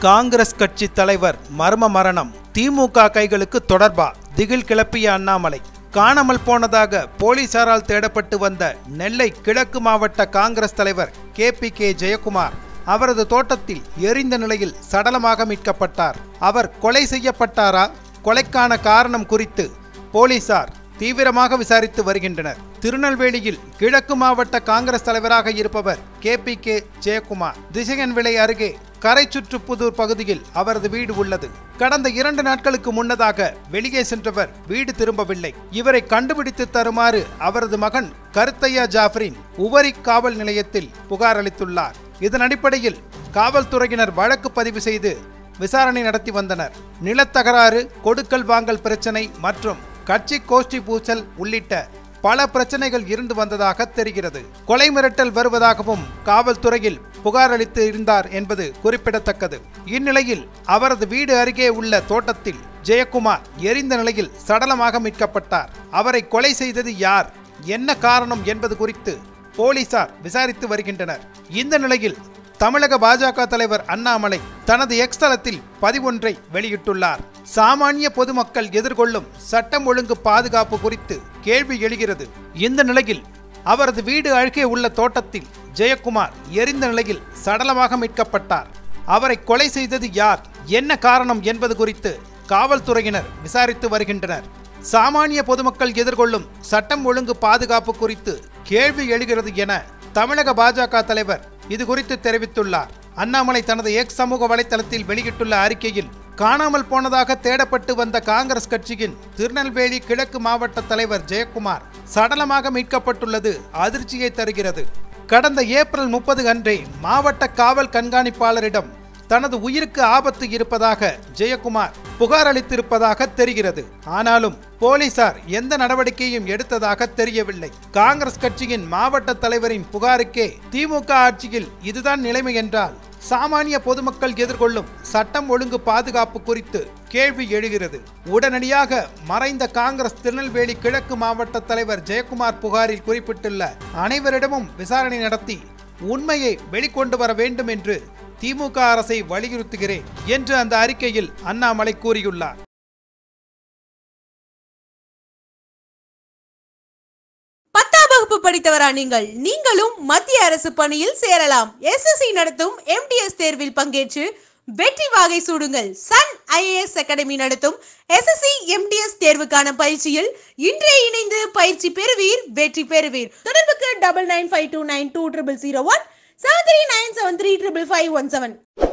காங்கிரஸ் கட்சி தலைவர் மர்ம மரணம் திமுக கைகளுக்கு தொடர்பா திகில் கிளப்பிய அண்ணாமலை காணாமல் போனதாக போலீசாரால் தேடப்பட்டு வந்த நெல்லை கிழக்கு மாவட்ட காங்கிரஸ் தலைவர் கே பி கே ஜெயக்குமார் அவரது தோட்டத்தில் எரிந்த நிலையில் சடலமாக மீட்கப்பட்டார் அவர் கொலை செய்யப்பட்டாரா கொலைக்கான காரணம் குறித்து போலீசார் தீவிரமாக விசாரித்து வருகின்றனர் திருநெல்வேலியில் கிழக்கு மாவட்ட காங்கிரஸ் தலைவராக இருப்பவர் கே பி கே ஜெயக்குமார் திசையன் விலை அருகே கரைச்சுற்றுப்புதூர் பகுதியில் அவரது வீடு உள்ளது கடந்த இரண்டு நாட்களுக்கு முன்னதாக வெளியே சென்றவர் வீடு திரும்பவில்லை இவரை கண்டுபிடித்து தருமாறு அவரது மகன் கருத்தையா ஜாஃபரின் உவரி காவல் நிலையத்தில் புகார் அளித்துள்ளார் இதன் அடிப்படையில் காவல்துறையினர் வழக்கு பதிவு செய்து விசாரணை நடத்தி வந்தனர் நிலத்தகராறு கொடுக்கல் வாங்கல் பிரச்சனை மற்றும் கட்சி கோஷ்டி பூசல் உள்ளிட்ட பல பிரச்சனைகள் இருந்து வந்ததாக தெரிகிறது கொலை மிரட்டல் வருவதாகவும் காவல்துறையில் புகார் அளித்து இருந்தார் என்பது குறிப்பிடத்தக்கது இந்நிலையில் அவரது வீடு அருகே உள்ள தோட்டத்தில் ஜெயக்குமார் எரிந்த நிலையில் சடலமாக மீட்கப்பட்டார் அவரை கொலை செய்தது யார் என்ன காரணம் என்பது குறித்து போலீசார் விசாரித்து வருகின்றனர் இந்த நிலையில் தமிழக பாஜக தலைவர் அண்ணாமலை தனது எக்ஸ் தளத்தில் பதிவொன்றை வெளியிட்டுள்ளார் சாமானிய பொதுமக்கள் எதிர்கொள்ளும் சட்டம் ஒழுங்கு பாதுகாப்பு குறித்து கேள்வி எழுகிறது இந்த நிலையில் அவரது வீடு அருகே உள்ள தோட்டத்தில் ஜெயக்குமார் எரிந்த நிலையில் சடலமாக மீட்கப்பட்டார் அவரை கொலை செய்தது யார் என்ன காரணம் என்பது குறித்து காவல்துறையினர் விசாரித்து வருகின்றனர் சாமானிய பொதுமக்கள் எதிர்கொள்ளும் சட்டம் ஒழுங்கு பாதுகாப்பு குறித்து கேள்வி எழுகிறது என தமிழக பாஜக தலைவர் இது குறித்து தெரிவித்துள்ளார் அண்ணாமலை தனது எக்ஸ் சமூக வலைத்தளத்தில் வெளியிட்டுள்ள அறிக்கையில் காணாமல் போனதாக தேடப்பட்டு வந்த காங்கிரஸ் கட்சியின் திருநெல்வேலி கிழக்கு மாவட்ட தலைவர் ஜெயக்குமார் சடலமாக மீட்கப்பட்டுள்ளது அதிர்ச்சியை தருகிறது கடந்த ஏப்ரல் முப்பது அன்றே மாவட்ட காவல் கண்காணிப்பாளரிடம் தனது உயிருக்கு ஆபத்து இருப்பதாக ஜெயக்குமார் புகார் அளித்திருப்பதாக தெரிகிறது ஆனாலும் போலீசார் எந்த நடவடிக்கையும் எடுத்ததாக தெரியவில்லை காங்கிரஸ் கட்சியின் மாவட்ட தலைவரின் புகாருக்கே திமுக ஆட்சியில் இதுதான் நிலைமை என்றால் சாமானிய பொதுமக்கள் எதிர்கொள்ளும் சட்டம் ஒழுங்கு பாதுகாப்பு குறித்து கேள்வி எழுகிறது உடனடியாக மறைந்த காங்கிரஸ் திருநெல்வேலி கிழக்கு மாவட்ட தலைவர் ஜெயக்குமார் புகாரில் குறிப்பிட்டுள்ள அனைவரிடமும் விசாரணை நடத்தி உண்மையை வெளிக்கொண்டு வர வேண்டும் என்று திமுக அரசை வலியுறுத்துகிறேன் என்று அந்த அறிக்கையில் அண்ணாமலை கூறியுள்ளார் பத்தாம் வகுப்பு படித்தவரா நீங்கள் நீங்களும் மத்திய அரசு பணியில் சேரலாம் எஸ்எஸ்சி நடத்தும் எம்டிஎஸ் தேர்வில் பங்கேற்று வெற்றி வாகை சூடுங்கள் சன் ஐஏஎஸ் அகாடமி நடத்தும் எஸ்எஸ்சி எம்டிஎஸ் தேர்வுக்கான பயிற்சியில் இன்றே இணைந்து பயிற்சி பெறுவீர் வெற்றி பெறுவீர் தொடர்புக்கு double nine five two nine two triple zero one seven three nine seven three triple five one seven